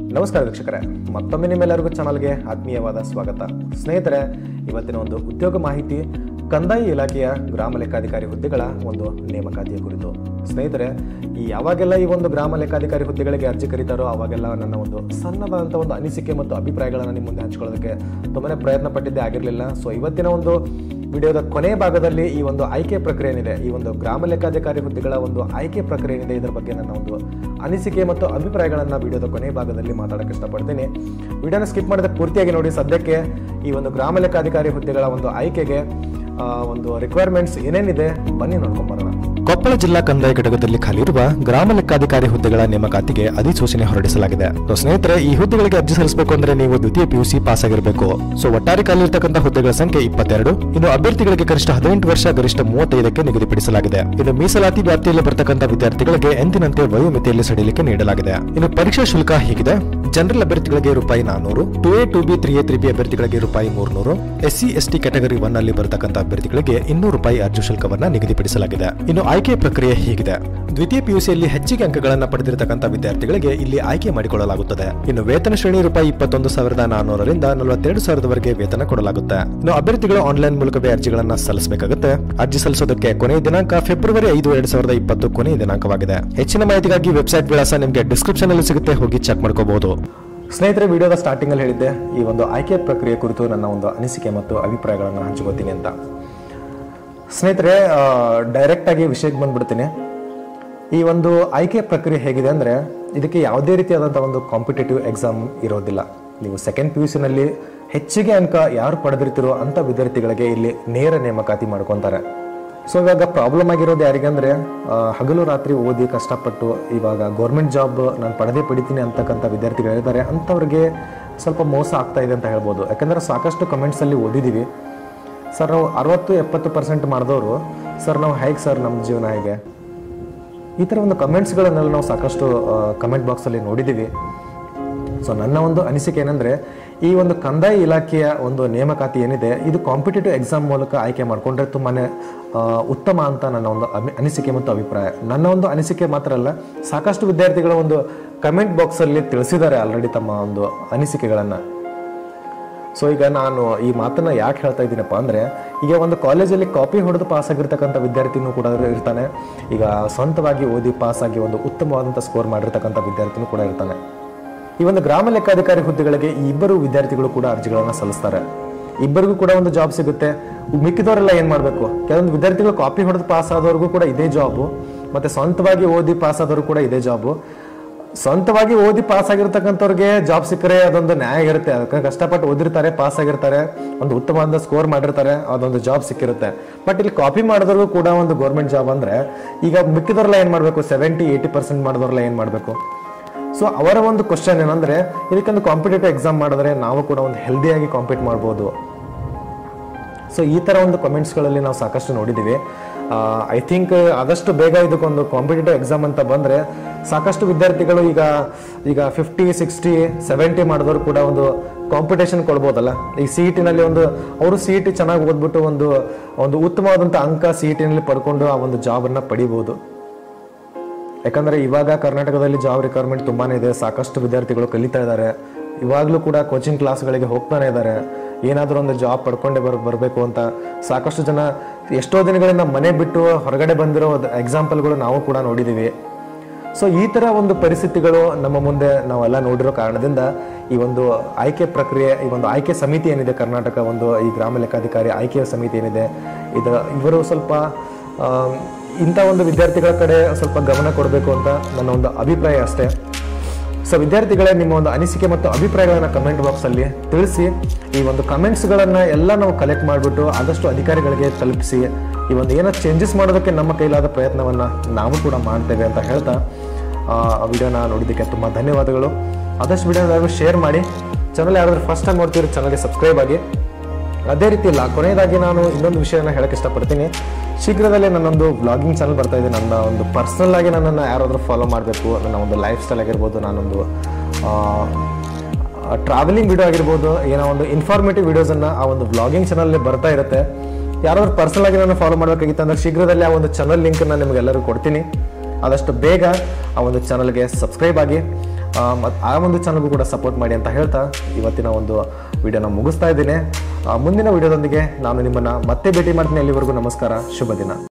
ನಮಸ್ಕಾರ ವೀಕ್ಷಕರೇ ಮತ್ತೊಮ್ಮೆ ನಿಮ್ಮೆಲ್ಲರಿಗೂ ಚಾನಲ್ಗೆ ಆತ್ಮೀಯವಾದ ಸ್ವಾಗತ ಸ್ನೇಹಿತರೆ ಇವತ್ತಿನ ಒಂದು ಉದ್ಯೋಗ ಮಾಹಿತಿ ಕಂದಾಯ ಇಲಾಖೆಯ ಗ್ರಾಮ ಲೆಕ್ಕಾಧಿಕಾರಿ ಹುದ್ದೆಗಳ ಒಂದು ನೇಮಕಾತಿಯ ಕುರಿತು ಸ್ನೇಹಿತರೆ ಈ ಯಾವಾಗೆಲ್ಲ ಈ ಒಂದು ಗ್ರಾಮ ಲೆಕ್ಕಾಧಿಕಾರಿ ಹುದ್ದೆಗಳಿಗೆ ಅರ್ಜಿ ಕರೀತಾರೋ ಅವಾಗೆಲ್ಲ ನನ್ನ ಒಂದು ಸಣ್ಣದಾದಂಥ ಒಂದು ಅನಿಸಿಕೆ ಮತ್ತು ಅಭಿಪ್ರಾಯಗಳನ್ನು ನಿಮ್ಮ ಮುಂದೆ ಹಂಚ್ಕೊಳ್ಳೋದಕ್ಕೆ ತುಂಬಾ ಪ್ರಯತ್ನ ಪಟ್ಟಿದ್ದೇ ಆಗಿರಲಿಲ್ಲ ಸೊ ಇವತ್ತಿನ ಒಂದು ವಿಡಿಯೋದ ಕೊನೆಯ ಭಾಗದಲ್ಲಿ ಈ ಒಂದು ಆಯ್ಕೆ ಪ್ರಕ್ರಿಯೆ ಏನಿದೆ ಈ ಒಂದು ಗ್ರಾಮ ಲೆಕ್ಕಾಧಿಕಾರಿ ಹುದ್ದೆಗಳ ಒಂದು ಆಯ್ಕೆ ಪ್ರಕ್ರಿಯೆ ಏನಿದೆ ಇದರ ಬಗ್ಗೆ ನನ್ನ ಒಂದು ಅನಿಸಿಕೆ ಮತ್ತು ಅಭಿಪ್ರಾಯಗಳನ್ನು ವಿಡಿಯೋದ ಕೊನೆಯ ಭಾಗದಲ್ಲಿ ಮಾತಾಡಕ್ಕೆ ಇಷ್ಟಪಡ್ತೀನಿ ವಿಡಿಯೋನ ಸ್ಕಿಪ್ ಮಾಡಿದ ಪೂರ್ತಿಯಾಗಿ ನೋಡಿ ಸದ್ಯಕ್ಕೆ ಈ ಒಂದು ಗ್ರಾಮ ಲೆಕ್ಕಾಧಿಕಾರಿ ಹುದ್ದೆಗಳ ಒಂದು ಆಯ್ಕೆಗೆ ಆ, ಒಂದು ರಿಕ್ವೈರ್ಮೆಂಟ್ಸ್ ಏನೇನಿದೆ ಬನ್ನಿ ನೋಡ್ಕೊಂಬರೋಣ ಕೊಪ್ಪಳ ಜಿಲ್ಲಾ ಕಂದಾಯ ಘಟಕದಲ್ಲಿ ಖಾಲಿಯಿರುವ ಗ್ರಾಮ ಲೆಕ್ಕಾಧಿಕಾರಿ ಹುದ್ದೆಗಳ ನೇಮಕಾತಿಗೆ ಅಧಿಸೂಚನೆ ಹೊರಡಿಸಲಾಗಿದೆ ಸೊ ಸ್ನೇಹಿತರೆ ಈ ಹುದ್ದೆಗಳಿಗೆ ಅರ್ಜಿ ಸಲ್ಲಿಸಬೇಕು ಅಂದ್ರೆ ನೀವು ದ್ವಿತೀಯ ಪಿಯುಸಿ ಪಾಸ್ ಆಗಿರಬೇಕು ಸೊ ಒಟ್ಟಾರೆ ಖಾಲಿರ್ತಕ್ಕಂಥ ಹುದ್ದೆಗಳ ಸಂಖ್ಯೆ ಇಪ್ಪತ್ತೆರಡು ಇನ್ನು ಅಭ್ಯರ್ಥಿಗಳಿಗೆ ಕನಿಷ್ಠ ಹದಿನೆಂಟು ವರ್ಷ ಗರಿಷ್ಠ ಮೂವತ್ತೈದಕ್ಕೆ ನಿಗದಿಪಡಿಸಲಾಗಿದೆ ಇನ್ನು ಮೀಸಲಾತಿ ವ್ಯಾಪ್ತಿಯಲ್ಲಿ ಬರ್ತಕ್ಕಂಥ ವಿದ್ಯಾರ್ಥಿಗಳಿಗೆ ಎಂದಿನಂತೆ ವಯೋಮಿತಿಯಲ್ಲಿ ಸಡಿಲಿಕೆ ನೀಡಲಾಗಿದೆ ಇನ್ನು ಪರೀಕ್ಷಾ ಶುಲ್ಕ ಹೀಗಿದೆ ಜನರಲ್ ಅಭ್ಯರ್ಥಿಗಳಿಗೆ ರೂಪಾಯಿ ನಾನೂರು two A two B three A three B ಅಭ್ಯರ್ಥಿಗಳಿಗೆ ರೂಪಾಯಿ ಮೂರ್ನೂರು ಎಸ್ಸಿ ಎಸ್ಟಿ ಕ್ಯಾಟಗರಿ ಒನ್ ಅಲ್ಲಿ ಬರತಕ್ಕಂಥ ಅಭ್ಯರ್ಥಿಗಳಿಗೆ ಇನ್ನೂರು ರೂಪಾಯಿ ಅರ್ಜಿ ಶುಲ್ಕವನ್ನ ನಿಗದಿಪಡಿಸಲಾಗಿದೆ ಇನ್ನು ಆಯ್ಕೆ ಪ್ರಕ್ರಿಯೆ ಹೀಗಿದೆ ದ್ವಿತೀಯ ಪಿಯುಸಿಯಲ್ಲಿ ಹೆಚ್ಚಿಗೆ ಅಂಕಗಳನ್ನು ಪಡೆದಿರತಕ್ಕಂಥ ವಿದ್ಯಾರ್ಥಿಗಳಿಗೆ ಇಲ್ಲಿ ಆಯ್ಕೆ ಮಾಡಿಕೊಳ್ಳಲಾಗುತ್ತದೆ ಇನ್ನು ವೇತನ ಶ್ರೇಣಿ ರೂಪಾಯಿ ಇಪ್ಪತ್ತೊಂದು ಸಾವಿರದ ನಾನೂರರಿಂದ ನಲವತ್ತೆರಡು ಸಾವಿರದವರೆಗೆ ವೇತನ ಕೊಡಲಾಗುತ್ತೆ ಇನ್ನು ಅಭ್ಯರ್ಥಿಗಳು ಆನ್ಲೈನ್ ಮೂಲಕವೇ ಅರ್ಜಿಗಳನ್ನ ಸಲ್ಲಿಸಬೇಕಾಗುತ್ತೆ ಅರ್ಜಿ ಸಲ್ಲಿಸೋದಕ್ಕೆ ಕೊನೆಯ ದಿನಾಂಕ ಫೆಬ್ರವರಿ ಐದು ಎರಡ್ ಸಾವಿರದ ಇಪ್ಪತ್ತು ಕೊನೆಯ ದಿನಾಂಕವಾಗಿದೆ ಹೆಚ್ಚಿನ ಮಾಹಿತಿಗಾಗಿ ವೆಬ್ಸೈಟ್ ವಿಳಾಸ ನಿಮಗೆ ಡಿಸ್ಕ್ರಿಪ್ಷನ್ ಅಲ್ಲಿ ಸಿಗುತ್ತೆ ಹೋಗಿ ಚೆಕ್ ಮಾಡ್ಕೋಬಹುದು ಸ್ನೇಹಿತರೆ ವಿಡಿಯೋದ ಸ್ಟಾರ್ಟಿಂಗ್ ಅಲ್ಲಿ ಹೇಳಿದ್ದೆ ಈ ಒಂದು ಆಯ್ಕೆ ಪ್ರಕ್ರಿಯೆ ಕುರಿತು ನನ್ನ ಒಂದು ಅನಿಸಿಕೆ ಮತ್ತು ಅಭಿಪ್ರಾಯಗಳನ್ನು ಹಂಚ್ಕೋತೀನಿ ಅಂತ ಸ್ನೇಹಿತರೆ ಡೈರೆಕ್ಟ್ ಆಗಿ ವಿಷಯಕ್ಕೆ ಬಂದ್ಬಿಡ್ತೀನಿ ಈ ಒಂದು ಆಯ್ಕೆ ಪ್ರಕ್ರಿಯೆ ಹೇಗಿದೆ ಅಂದರೆ ಇದಕ್ಕೆ ಯಾವುದೇ ರೀತಿಯಾದಂಥ ಒಂದು ಕಾಂಪಿಟೇಟಿವ್ ಎಕ್ಸಾಮ್ ಇರೋದಿಲ್ಲ ನೀವು ಸೆಕೆಂಡ್ ಪಿ ಯು ಸಿನಲ್ಲಿ ಹೆಚ್ಚಿಗೆ ಅಂಕ ಯಾರು ಪಡೆದಿರ್ತಿರೋ ಅಂಥ ವಿದ್ಯಾರ್ಥಿಗಳಿಗೆ ಇಲ್ಲಿ ನೇರ ನೇಮಕಾತಿ ಮಾಡ್ಕೊತಾರೆ ಸೊ ಇವಾಗ ಪ್ರಾಬ್ಲಮ್ ಆಗಿರೋದು ಯಾರಿಗಂದ್ರೆ ಆ, ಹಗಲು ರಾತ್ರಿ ಓದಿ ಕಷ್ಟಪಟ್ಟು ಇವಾಗ ಗೌರ್ಮೆಂಟ್ ಜಾಬ್ ನಾನು ಪಡೆದೇ ಪಡಿತೀನಿ ಅಂತಕ್ಕಂಥ ವಿದ್ಯಾರ್ಥಿಗಳಿದ್ದಾರೆ ಅಂಥವ್ರಿಗೆ ಸ್ವಲ್ಪ ಮೋಸ ಆಗ್ತಾ ಇದೆ ಅಂತ ಹೇಳ್ಬೋದು ಯಾಕಂದ್ರೆ ಸಾಕಷ್ಟು ಕಮೆಂಟ್ಸಲ್ಲಿ ಓದಿದ್ದೀವಿ ಸರ್ ನಾವು ಅರವತ್ತು ಎಪ್ಪತ್ತು ಪರ್ಸೆಂಟ್ ಮಾಡಿದವರು ಸರ್ ನಾವು ಹೇಗೆ ಸರ್ ನಮ್ಮ ಜೀವನ ಹೇಗೆ ಈ ಥರ ಒಂದು ಕಮೆಂಟ್ಸ್ಗಳನ್ನೆಲ್ಲ ನಾವು ಸಾಕಷ್ಟು ಕಮೆಂಟ್ ಬಾಕ್ಸಲ್ಲಿ ನೋಡಿದ್ದೀವಿ ಸೊ ನನ್ನ ಒಂದು ಅನಿಸಿಕೆ ಏನಂದರೆ ಈ ಒಂದು ಕಂದಾಯ ಇಲಾಖೆಯ ಒಂದು ನೇಮಕಾತಿ ಏನಿದೆ ಇದು ಕಾಂಪಿಟೇಟಿವ್ ಎಕ್ಸಾಮ್ ಮೂಲಕ ಆಯ್ಕೆ ಮಾಡಿಕೊಂಡ್ರೆ ತುಂಬಾ ಉತ್ತಮ ಅಂತ ನನ್ನ ಒಂದು ಅಭಿ- ಅನಿಸಿಕೆ ಮತ್ತು ಅಭಿಪ್ರಾಯ ನನ್ನ ಒಂದು ಅನಿಸಿಕೆ ಮಾತ್ರ ಅಲ್ಲ ಸಾಕಷ್ಟು ವಿದ್ಯಾರ್ಥಿಗಳ ಒಂದು ಕಮೆಂಟ್ ಬಾಕ್ಸಲ್ಲಿ ತಿಳಿಸಿದ್ದಾರೆ ಆಲ್ರೆಡಿ ತಮ್ಮ ಒಂದು ಅನಿಸಿಕೆಗಳನ್ನು ಸೊ ಈಗ ನಾನು ಈ ಮಾತನ್ನ ಯಾಕೆ ಹೇಳ್ತಾ ಇದ್ದೀನಪ್ಪ ಅಂದ್ರೆ ಈಗ ಒಂದು ಕಾಲೇಜಲ್ಲಿ ಕಾಪಿ ಹೊಡೆದು ಪಾಸ್ ಆಗಿರ್ತಕ್ಕಂಥ ವಿದ್ಯಾರ್ಥಿನೂ ಕೂಡ ಇರ್ತಾನೆ ಈಗ ಸ್ವಂತವಾಗಿ ಓದಿ ಪಾಸ್ ಆಗಿ ಒಂದು ಉತ್ತಮವಾದಂಥ ಸ್ಕೋರ್ ಮಾಡಿರ್ತಕ್ಕಂಥ ವಿದ್ಯಾರ್ಥಿನೂ ಕೂಡ ಇರ್ತಾನೆ ಈ ಒಂದು ಗ್ರಾಮ ಲೆಕ್ಕಾಧಿಕಾರಿ ಹುದ್ದೆಗಳಿಗೆ ಈ ಇಬ್ಬರು ವಿದ್ಯಾರ್ಥಿಗಳು ಕೂಡ ಅರ್ಜಿಗಳನ್ನ ಸಲ್ಲಿಸ್ತಾರೆ ಇಬ್ಬರಿಗೂ ಕೂಡ ಒಂದು ಜಾಬ್ ಸಿಗುತ್ತೆ ಮಿಕ್ಕಿದವರೆಲ್ಲ ಏನ್ ಮಾಡಬೇಕು ಕೆಲವೊಂದು ವಿದ್ಯಾರ್ಥಿಗಳು ಕಾಪಿ ಹೊಡೆದು ಪಾಸ್ ಆದವ್ರಿಗೂ ಕೂಡ ಇದೇ ಜಾಬು ಮತ್ತೆ ಸ್ವಂತವಾಗಿ ಓದಿ ಪಾಸ್ ಆದವರು ಕೂಡ ಇದೇ ಜಾಬು ಸ್ವಂತವಾಗಿ ಓದಿ ಪಾಸ್ ಆಗಿರ್ತಕ್ಕಂಥವ್ರಿಗೆ ಜಾಬ್ ಸಿಕ್ಕರೆ ಅದೊಂದು ನ್ಯಾಯ ಇರುತ್ತೆ ಅದಕ್ಕೆ ಕಷ್ಟಪಟ್ಟು ಓದಿರ್ತಾರೆ ಪಾಸ್ ಆಗಿರ್ತಾರೆ ಒಂದು ಉತ್ತಮವಾದ ಸ್ಕೋರ್ ಮಾಡಿರ್ತಾರೆ ಅದೊಂದು ಜಾಬ್ ಸಿಕ್ಕಿರುತ್ತೆ ಬಟ್ ಇಲ್ಲಿ ಕಾಪಿ ಮಾಡಿದವ್ರಿಗೂ ಕೂಡ ಒಂದು ಗೌರ್ಮೆಂಟ್ ಜಾಬ್ ಅಂದ್ರೆ ಈಗ ಮಿಕ್ಕಿದವ್ರೆಲ್ಲ ಏನ್ ಮಾಡಬೇಕು ಸೆವೆಂಟಿ ಏಯ್ಟಿ ಪರ್ಸೆಂಟ್ ಮಾಡಿದವ್ರೆಲ್ಲ ಏನ್ ಮಾಡಬೇಕು ಸೊ ಅವರ ಒಂದು ಕ್ವಶನ್ ಏನಂದ್ರೆ ಇದಕ್ಕೊಂದು ಕಾಂಪಿಟೇಟಿವ್ ಎಕ್ಸಾಮ್ ಮಾಡಿದ್ರೆ ನಾವು ಕೂಡ ಒಂದು ಹೆಲ್ದಿಯಾಗಿ ಕಾಂಪೀಟ್ ಮಾಡ್ಬೋದು ಸೊ ಈ ಥರ ಒಂದು ಕಮೆಂಟ್ಸ್ಗಳಲ್ಲಿ ನಾವು ಸಾಕಷ್ಟು ನೋಡಿದ್ದೀವಿ ಐ ಥಿಂಕ್ ಆದಷ್ಟು ಬೇಗ ಇದಕ್ಕೊಂದು ಕಾಂಪಿಟೇಟಿವ್ ಎಕ್ಸಾಮ್ ಅಂತ ಬಂದರೆ ಸಾಕಷ್ಟು ವಿದ್ಯಾರ್ಥಿಗಳು ಈಗ ಈಗ ಫಿಫ್ಟಿ ಸಿಕ್ಸ್ಟಿ ಸೆವೆಂಟಿ ಮಾಡಿದವರು ಕೂಡ ಒಂದು ಕಾಂಪಿಟೇಷನ್ ಕೊಡ್ಬೋದಲ್ಲ ಈ ಸಿ ಇ ಟಿನಲ್ಲಿ ಒಂದು ಅವರು ಸಿ ಇ ಟಿ ಚೆನ್ನಾಗಿ ಓದ್ಬಿಟ್ಟು ಒಂದು ಒಂದು ಉತ್ತಮವಾದಂಥ ಅಂಕ ಸಿ ಇ ಟಿನಲ್ಲಿ ಪಡ್ಕೊಂಡು ಆ ಒಂದು ಜಾಬನ್ನು ಪಡಿಬೋದು ಯಾಕಂದ್ರೆ ಇವಾಗ ಕರ್ನಾಟಕದಲ್ಲಿ ಜಾಬ್ ರಿಕ್ವೈರ್ಮೆಂಟ್ ತುಂಬಾನೇ ಇದೆ ಸಾಕಷ್ಟು ವಿದ್ಯಾರ್ಥಿಗಳು ಕಲಿತಾ ಇದ್ದಾರೆ ಇವಾಗಲೂ ಕೂಡ ಕೋಚಿಂಗ್ ಕ್ಲಾಸ್ಗಳಿಗೆ ಹೋಗ್ತಾನೆ ಇದ್ದಾರೆ ಏನಾದರೂ ಒಂದು ಜಾಬ್ ಪಡ್ಕೊಂಡೇ ಬರ್ ಬರಬೇಕು ಅಂತ ಸಾಕಷ್ಟು ಜನ ಎಷ್ಟೋ ದಿನಗಳಿಂದ ಮನೆ ಬಿಟ್ಟು ಹೊರಗಡೆ ಬಂದಿರೋ ಎಕ್ಸಾಂಪಲ್ಗಳು ನಾವು ಕೂಡ ನೋಡಿದ್ದೀವಿ ಸೊ ಈ ಥರ ಒಂದು ಪರಿಸ್ಥಿತಿಗಳು ನಮ್ಮ ಮುಂದೆ ನಾವೆಲ್ಲ ನೋಡಿರೋ ಕಾರಣದಿಂದ ಈ ಒಂದು ಆಯ್ಕೆ ಪ್ರಕ್ರಿಯೆ ಈ ಒಂದು ಆಯ್ಕೆ ಸಮಿತಿ ಏನಿದೆ ಕರ್ನಾಟಕ ಒಂದು ಈ ಗ್ರಾಮ ಲೆಕ್ಕಾಧಿಕಾರಿ ಆಯ್ಕೆ ಸಮಿತಿ ಏನಿದೆ ಇದರ ಇವರು ಸ್ವಲ್ಪ ಆಮ್, ಇಂಥ ಒಂದು ವಿದ್ಯಾರ್ಥಿಗಳ ಕಡೆ ಸ್ವಲ್ಪ ಗಮನ ಕೊಡಬೇಕು ಅಂತ ನನ್ನ ಒಂದು ಅಭಿಪ್ರಾಯ ಅಷ್ಟೇ ಸೊ ವಿದ್ಯಾರ್ಥಿಗಳೇ ನಿಮ್ಮ ಒಂದು ಅನಿಸಿಕೆ ಮತ್ತು ಅಭಿಪ್ರಾಯಗಳನ್ನು ಕಮೆಂಟ್ ಬಾಕ್ಸಲ್ಲಿ ತಿಳಿಸಿ ಈ ಒಂದು ಕಮೆಂಟ್ಸ್ಗಳನ್ನು ಎಲ್ಲ ನಾವು ಕಲೆಕ್ಟ್ ಮಾಡಿಬಿಟ್ಟು ಆದಷ್ಟು ಅಧಿಕಾರಿಗಳಿಗೆ ತಲುಪಿಸಿ ಈ ಒಂದು ಏನೋ ಚೇಂಜಸ್ ಮಾಡೋದಕ್ಕೆ ನಮ್ಮ ಕೈಲಾದ ಪ್ರಯತ್ನವನ್ನು ನಾವು ಕೂಡ ಮಾಡ್ತೇವೆ ಅಂತ ಹೇಳ್ತಾ ಆ ವಿಡಿಯೋನ ನೋಡಿದ್ದಕ್ಕೆ ತುಂಬ ಧನ್ಯವಾದಗಳು ಆದಷ್ಟು ವಿಡಿಯೋನ ಶೇರ್ ಮಾಡಿ ಚಾನಲ್ ಯಾರಾದರೂ ಫಸ್ಟ್ ಟೈಮ್ ನೋಡ್ತೀರಿ ಚಾನಲ್ಗೆ ಸಬ್ಸ್ಕ್ರೈಬ್ ಆಗಿ ಅದೇ ರೀತಿ ಇಲ್ಲ ಕೊನೆಯದಾಗಿ ನಾನು ಇನ್ನೊಂದು ವಿಷಯನ ಹೇಳಕ್ಕೆ ಇಷ್ಟಪಡ್ತೀನಿ ಶೀಘ್ರದಲ್ಲೇ ನನ್ನೊಂದು ವ್ಲಾಗಿಂಗ್ ಚಾನಲ್ ಬರ್ತಾ ಇದೆ ನನ್ನ ಒಂದು ಪರ್ಸನಲ್ ಆಗಿ ನನ್ನನ್ನು ಯಾರಾದರೂ ಫಾಲೋ ಮಾಡಬೇಕು ನನ್ನ ಒಂದು ಲೈಫ್ ಸ್ಟೈಲ್ ಆಗಿರ್ಬೋದು ನಾನೊಂದು ಟ್ರಾವೆಲಿಂಗ್ ವಿಡಿಯೋ ಆಗಿರ್ಬೋದು ಏನೋ ಒಂದು ಇನ್ಫಾರ್ಮೇಟಿವ್ ವಿಡಿಯೋಸನ್ನು ಆ ಒಂದು ವ್ಲಾಗಿಂಗ್ ಚಾನಲಲ್ಲಿ ಬರ್ತಾ ಇರುತ್ತೆ ಯಾರಾದ್ರೂ ಪರ್ಸನಲ್ ಆಗಿ ನಾನು ಫಾಲೋ ಮಾಡಬೇಕಾಗಿತ್ತು ಅಂದ್ರೆ ಶೀಘ್ರದಲ್ಲೇ ಆ ಒಂದು ಚಾನಲ್ ಲಿಂಕನ್ನು ನಿಮಗೆಲ್ಲರೂ ಕೊಡ್ತೀನಿ ಆದಷ್ಟು ಬೇಗ ಆ ಒಂದು ಚಾನಲ್ಗೆ ಸಬ್ಸ್ಕ್ರೈಬ್ ಆಗಿ ಆ, ಮತ್- ಆ ಒಂದು ಚಾನಲ್ಗೂ ಕೂಡ ಸಪೋರ್ಟ್ ಮಾಡಿ ಅಂತ ಹೇಳ್ತಾ ಇವತ್ತಿನ ಒಂದು ವಿಡಿಯೋನ ಮುಗಿಸ್ತಾ ಇದ್ದೀನಿ ಆ, ಮುಂದಿನ ವಿಡಿಯೋದೊಂದಿಗೆ ನಾನು ನಿಮ್ಮನ್ನು ಮತ್ತೆ ಭೇಟಿ ಮಾಡ್ತೀನಿ ಅಲ್ಲಿವರೆಗೂ ನಮಸ್ಕಾರ ಶುಭ ದಿನ